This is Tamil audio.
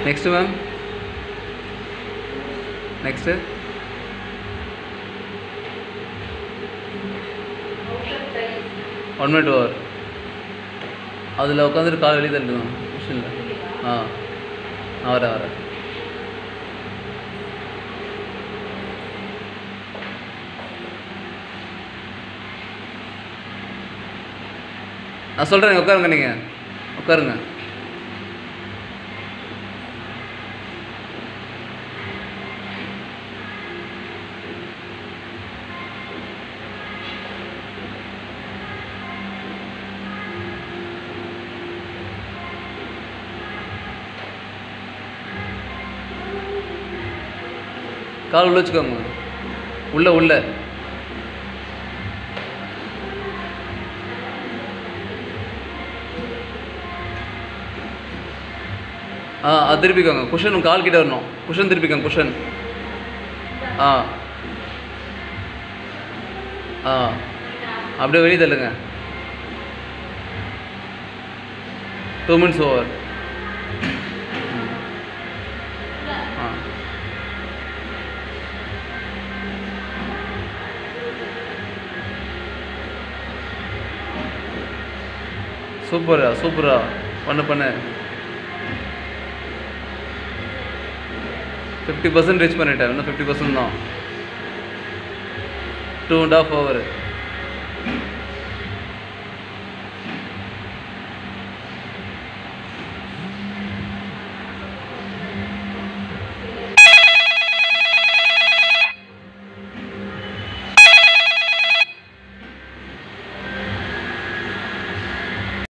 next ma'am next one minute over அதில் உட்காந்துட்டு கால் வெளியே தள்ளுங்க கொஷினில் ஆ நான் வரேன் வரேன் நான் சொல்கிறேன் உட்காருங்க நீங்கள் உட்காருங்க கால் உள்ள வச்சுக்கோங்க உள்ள உள்ள ஆ அது திருப்பிக்கோங்க குஷன் கால் கிட்ட வரணும் குஷன் திருப்பிக்கோங்க குஷன் ஆ ஆ அப்படியே வெளியே தள்ளுங்க டூ மினிட்ஸ் ஓவர் ஆ சூப்பரா சூப்பரா பண்ணு பண்ணு ஃபிஃப்டி பர்சன்ட் ரீச் பண்ணிட்டேன் இன்னும் ஃபிஃப்டி பர்சன்ட் தான் டூ அண்ட் ஆஃப் ஹவர்